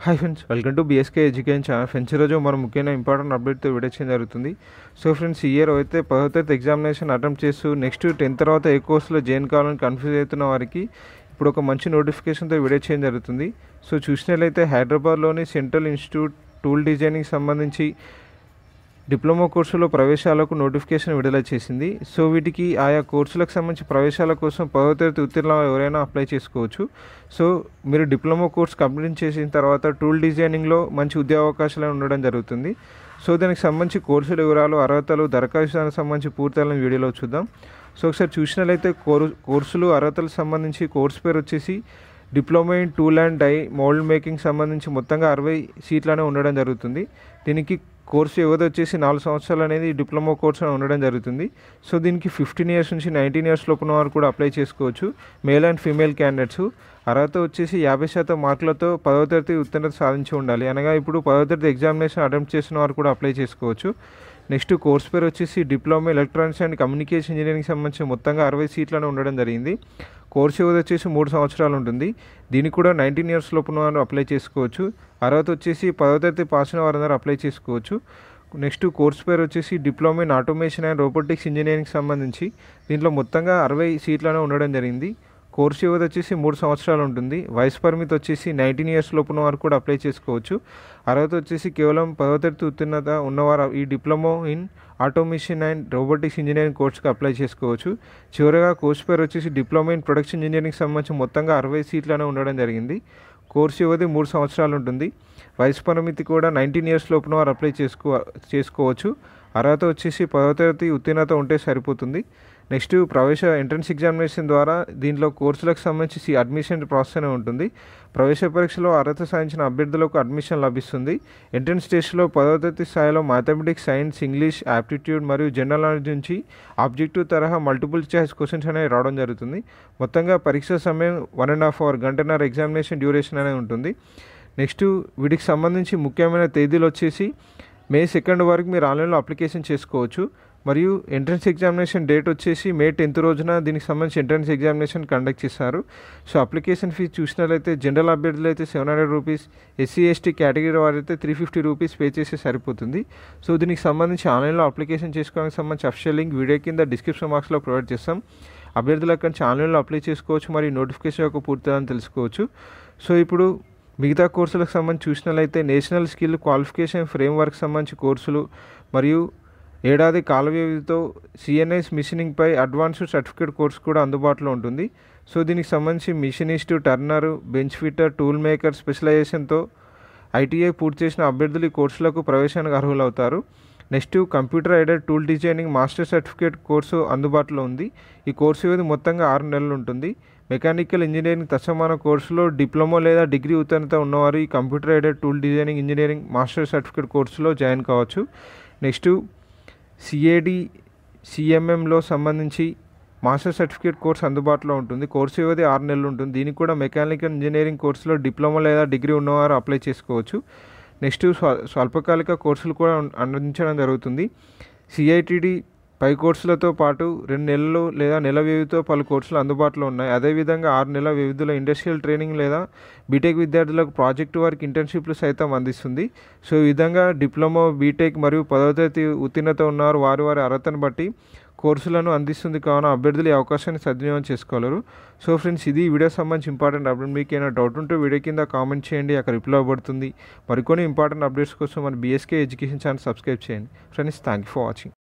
hi friends welcome to BSK education channel friends ఈరోజు మనం ముఖ్యమైన ఇంపార్టెంట్ అప్డేట్తో వీడియో చేయడం జరుగుతుంది సో ఫ్రెండ్స్ ఈ ఇయర్ అయితే పదో తరగతి ఎగ్జామినేషన్ అటెంప్ట్ చేస్తూ నెక్స్ట్ టెన్త్ తర్వాత ఏ కోర్సులో జాయిన్ కావాలని కన్ఫ్యూజ్ అవుతున్న వారికి ఇప్పుడు ఒక మంచి నోటిఫికేషన్తో వీడియో చేయడం జరుగుతుంది సో చూసినట్లయితే హైదరాబాద్లోని సెంట్రల్ ఇన్స్టిట్యూట్ టూల్ డిజైనింగ్ సంబంధించి డిప్లొమా కోర్సులో ప్రవేశాలకు నోటిఫికేషన్ విడుదల చేసింది సో వీటికి ఆయా కోర్సులకు సంబంధించి ప్రవేశాల కోసం పదవ తరగతి ఉత్తీర్ణ ఎవరైనా అప్లై చేసుకోవచ్చు సో మీరు డిప్లొమా కోర్స్ కంప్లీట్ చేసిన తర్వాత టూల్ డిజైనింగ్లో మంచి ఉద్యోగ అవకాశాలు ఉండడం జరుగుతుంది సో దానికి సంబంధించి కోర్సుల వివరాలు అర్హతలు దరఖాస్తులకు సంబంధించి పూర్తయిన వీడియోలో చూద్దాం సో ఒకసారి చూసినట్లయితే కోరు కోర్సులు అర్హతలకు సంబంధించి కోర్సు పేరు వచ్చేసి diploma in tool and die mould making సంబంధించి మొత్తంగా అరవై సీట్లనే ఉండడం జరుగుతుంది దీనికి కోర్సు వ్యవధి వచ్చేసి నాలుగు సంవత్సరాలు అనేది డిప్లొమా కోర్సు అని ఉండడం జరుగుతుంది సో దీనికి ఫిఫ్టీన్ ఇయర్స్ నుంచి నైన్టీన్ ఇయర్స్ లోపున వారు కూడా అప్లై చేసుకోవచ్చు మేల్ అండ్ ఫీమేల్ క్యాండిడేట్స్ అర్హత వచ్చేసి యాభై శాతం మార్కులతో పదవ తరగతి ఉత్తీర్ణత సాధించి ఉండాలి అనగా ఇప్పుడు పదవ తరగతి ఎగ్జామినేషన్ అటెంప్ట్ చేసిన వారు కూడా అప్లై చేసుకోవచ్చు నెక్స్ట్ కోర్స్ పేరు వచ్చేసి diploma electronics and communication engineering సంబంధించి మొత్తంగా అరవై సీట్లను ఉండడం జరిగింది కోర్స్ వ్యవధి వచ్చేసి మూడు సంవత్సరాలు ఉంటుంది దీనికి కూడా నైన్టీన్ ఇయర్స్ లోపున వారు అప్లై చేసుకోవచ్చు అర్హత వచ్చేసి పదవ తరగతి పాస్ అయిన వారందరూ అప్లై చేసుకోవచ్చు నెక్స్ట్ కోర్స్ పేరు వచ్చేసి diploma in automation and robotics engineering సంబంధించి దీంట్లో మొత్తంగా అరవై సీట్లను ఉండడం జరిగింది కోర్సు వ్యవధి వచ్చేసి మూడు సంవత్సరాలు ఉంటుంది వయసు పరిమితి వచ్చేసి నైన్టీన్ ఇయర్స్ లోపున వారు కూడా అప్లై చేసుకోవచ్చు అర్హత వచ్చేసి కేవలం పదవ తరగతి ఉత్తీర్ణత ఉన్నవారు ఈ diploma in automation and robotics engineering కోర్సుకి అప్లై చేసుకోవచ్చు చివరగా కోర్సు పేరు వచ్చేసి డిప్లొమా ఇన్ ప్రొడక్షన్ ఇంజనీరింగ్ సంబంధించి మొత్తంగా అరవై సీట్లనే ఉండడం జరిగింది కోర్సు వ్యవధి మూడు సంవత్సరాలు ఉంటుంది వయసు పరిమితి కూడా నైన్టీన్ ఇయర్స్ లోపున వారు అప్లై చేసుకో చేసుకోవచ్చు అర్హత వచ్చేసి పదవ తరగతి ఉత్తీర్ణత ఉంటే సరిపోతుంది నెక్స్ట్ ప్రవేశ ఎంట్రన్స్ ఎగ్జామినేషన్ ద్వారా దీంట్లో కోర్సులకు సంబంధించి అడ్మిషన్ ప్రాసెస్ అనే ఉంటుంది ప్రవేశ పరీక్షలో అర్హత సాధించిన అభ్యర్థులకు అడ్మిషన్ లభిస్తుంది ఎంట్రన్స్ టెస్ట్లో పదవ తరగతి స్థాయిలో మ్యాథమెటిక్స్ సైన్స్ ఇంగ్లీష్ యాప్టిట్యూడ్ మరియు జనరల్ నాలెడ్జ్ నుంచి ఆబ్జెక్టివ్ తరహా మల్టిపుల్ చాయిస్ క్వశ్చన్స్ అనేవి రావడం జరుగుతుంది మొత్తంగా పరీక్ష సమయం వన్ అండ్ హాఫ్ అవర్ గంటన్నర ఎగ్జామినేషన్ డ్యూరేషన్ అనేది ఉంటుంది నెక్స్ట్ వీటికి సంబంధించి ముఖ్యమైన తేదీలు వచ్చేసి మే సెకండ్ వరకు మీరు ఆన్లైన్లో అప్లికేషన్ చేసుకోవచ్చు మరియు ఎంట్రన్స్ ఎగ్జామినేషన్ డేట్ వచ్చేసి మే టెన్త్ రోజున దీనికి సంబంధించి ఎంట్రన్స్ ఎగ్జామినేషన్ కండక్ట్ చేస్తారు సో అప్లికేషన్ ఫీజు చూసినట్లయితే జనరల్ అభ్యర్థులు అయితే seven hundred rupees SC ST category వారు అయితే త్రీ ఫిఫ్టీ రూపీస్ పే చేస్తే సరిపోతుంది సో దీనికి సంబంధించి ఆన్లైన్లో అప్లికేషన్ చేసుకోవడానికి సంబంధించి అఫిషియల్ లింక్ వీడియో కింద డిస్క్రిప్షన్ బాక్స్లో ప్రొవైడ్ చేస్తాం అభ్యర్థులు అక్కడి నుంచి ఆన్లైన్లో అప్లై చేసుకోవచ్చు మరియు నోటిఫికేషన్ యొక్క పూర్తిదని తెలుసుకోవచ్చు సో ఇప్పుడు మిగతా కోర్సులకు సంబంధించి చూసినట్లయితే నేషనల్ స్కిల్ క్వాలిఫికేషన్ ఫ్రేమ్వర్క్ సంబంధించి కోర్సులు మరియు ఏడాది కాల వ్యవధితో సిఎన్ఎస్ మిషనింగ్పై అడ్వాన్స్డ్ సర్టిఫికేట్ కోర్స్ కూడా అందుబాటులో ఉంటుంది సో దీనికి సంబంధించి machinist turner bench fitter tool maker స్పెషలైజేషన్తో ఐటీఐ పూర్తి చేసిన అభ్యర్థులు ఈ కోర్సులకు ప్రవేశానికి అర్హులవుతారు next computer aided tool designing master certificate course అందుబాటులో ఉంది ఈ కోర్సు వ్యవధి మొత్తంగా ఆరు నెలలు ఉంటుంది మెకానికల్ ఇంజనీరింగ్ తత్సమాన కోర్సులో డిప్లొమా లేదా డిగ్రీ ఉత్తీర్ణత ఉన్నవారు ఈ computer aided tool designing engineering master certificate కోర్సులో జాయిన్ కావచ్చు నెక్స్ట్ సిఏడి సిఎంఎంలో సంబంధించి మాస్టర్ సర్టిఫికేట్ కోర్స్ అందుబాటులో ఉంటుంది కోర్సు వ్యవధి ఆరు నెలలు ఉంటుంది దీనికి కూడా మెకానికల్ ఇంజనీరింగ్ కోర్సులో డిప్లొమా లేదా డిగ్రీ ఉన్నవారు అప్లై చేసుకోవచ్చు నెక్స్ట్ స్వ స్వల్పకాలిక కోర్సులు కూడా అందించడం జరుగుతుంది సిఐటిడి పై కోర్సులతో పాటు రెండు నెలలు లేదా నెల వ్యవధితో పలు కోర్సులు అందుబాటులో ఉన్నాయి అదేవిధంగా ఆరు నెలల వ్యవధిలో ఇండస్ట్రియల్ ట్రైనింగ్ లేదా బీటెక్ విద్యార్థులకు ప్రాజెక్టు వర్క్ ఇంటర్న్షిప్లు సైతం అందిస్తుంది సో ఈ విధంగా డిప్లొమా బీటెక్ మరియు పదవ తరగతి ఉత్తీర్ణత ఉన్నవారు వారి వారి అర్హతను బట్టి కోర్సులను అందిస్తుంది కావున అభ్యర్థులు ఈ అవకాశాన్ని సద్వినియోగం చేసుకోగలరు సో ఫ్రెండ్స్ ఇది ఈ వీడియో సంబంధించి ఇంపార్టెంట్ అప్డేట్ మీకు ఏమైనా డౌట్ ఉంటే వీడియో కింద కామెంట్ చేయండి అక్కడ రిప్లై అవ్వబడుతుంది మరికొన్ని ఇంపార్టెంట్ అప్డేట్స్ కోసం మన బీఎస్కే ఎడ్యుకేషన్ ఛానల్ సబ్స్క్రైబ్ చేయండి friends thank you for watching